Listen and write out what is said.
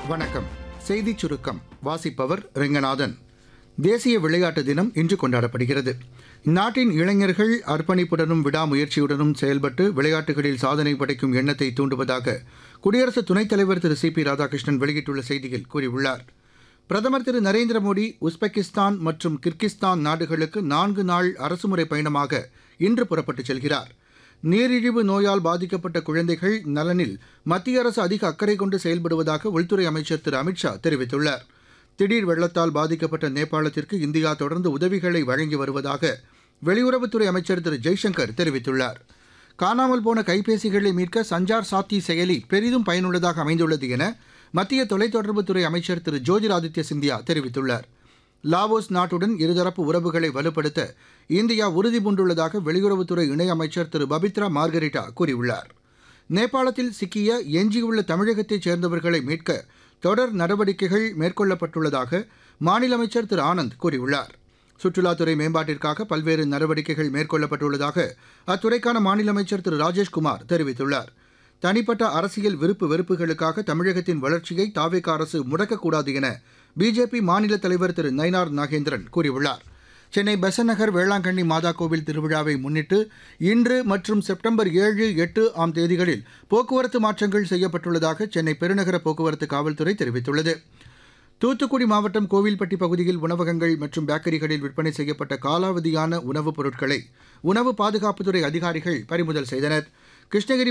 வணக்கம் செய்திச் சுருக்கம் வாசிப்பவர் ரெங்கநாதன் தேசிய விளையாட்டு தினம் இன்று கொண்டாடப்படுகிறது நாட்டின் இளைஞர்கள் அர்ப்பணிப்புடனும் விடாமுயற்சியுடனும் செயல்பட்டு விளையாட்டுகளில் சாதனை படைக்கும் எண்ணத்தை தூண்டுவதாக குடியரசு துணைத் தலைவர் திரு சி பி ராதாகிருஷ்ணன் வெளியிட்டுள்ள செய்தியில் கூறியுள்ளார் பிரதமர் திரு நரேந்திர மோடி உஸ்பெகிஸ்தான் மற்றும் கிர்கிஸ்தான் நாடுகளுக்கு நான்கு நாள் அரசுமுறை பயணமாக இன்று புறப்பட்டுச் செல்கிறார் நீரிழிவு நோயால் பாதிக்கப்பட்ட குழந்தைகள் நலனில் மத்திய அரசு அதிக அக்கறை கொண்டு செயல்படுவதாக உள்துறை அமைச்சர் திரு அமித்ஷா தெரிவித்துள்ளார் திடீர் வெள்ளத்தால் பாதிக்கப்பட்ட நேபாளத்திற்கு இந்தியா தொடர்ந்து உதவிகளை வழங்கி வருவதாக வெளியுறவுத்துறை அமைச்சர் திரு ஜெய்சங்கர் தெரிவித்துள்ளார் காணாமல் போன கைபேசிகளை மீட்க சஞ்சார் சாத்தி செயலி பெரிதும் பயனுள்ளதாக அமைந்துள்ளது என மத்திய தொலைத்தொடர்புத்துறை அமைச்சர் திரு ஜோதிராதித்ய சிந்தியா தெரிவித்துள்ளார் லாவோஸ் நாட்டுடன் இருதரப்பு உறவுகளை வலுப்படுத்த இந்தியா உறுதி பூண்டுள்ளதாக வெளியுறவுத்துறை இணையமைச்சர் திரு பபித்ரா மார்கரிட்டா கூறியுள்ளார் நேபாளத்தில் சிக்கிய எஞ்சியுள்ள தமிழகத்தைச் சேர்ந்தவர்களை மீட்க தொடர் நடவடிக்கைகள் மேற்கொள்ளப்பட்டுள்ளதாக மாநில அமைச்சர் திரு ஆனந்த் கூறியுள்ளார் சுற்றுலாத்துறை மேம்பாட்டிற்காக பல்வேறு நடவடிக்கைகள் மேற்கொள்ளப்பட்டுள்ளதாக அத்துறைக்கான மாநில அமைச்சர் திரு ராஜேஷ்குமார் தெரிவித்துள்ளார் தனிப்பட்ட அரசியல் விருப்பு வெறுப்புகளுக்காக தமிழகத்தின் வளர்ச்சியை தாவேக அரசு முடக்கக்கூடாது என பிஜேபி மாநில தலைவர் திரு நயினார் நாகேந்திரன் கூறியுள்ளார் சென்னை பெசநகர் வேளாங்கண்ணி மாதா கோவில் திருவிழாவை முன்னிட்டு இன்று மற்றும் செப்டம்பர் ஏழு எட்டு ஆம் தேதிகளில் போக்குவரத்து மாற்றங்கள் செய்யப்பட்டுள்ளதாக சென்னை பெருநகர போக்குவரத்து காவல்துறை தெரிவித்துள்ளது தூத்துக்குடி மாவட்டம் கோவில்பட்டி பகுதியில் உணவகங்கள் மற்றும் பேக்கரிகளில் விற்பனை செய்யப்பட்ட காலாவதியான உணவுப் பொருட்களை உணவு பாதுகாப்புத்துறை அதிகாரிகள் பறிமுதல் செய்தனர் கிருஷ்ணகிரி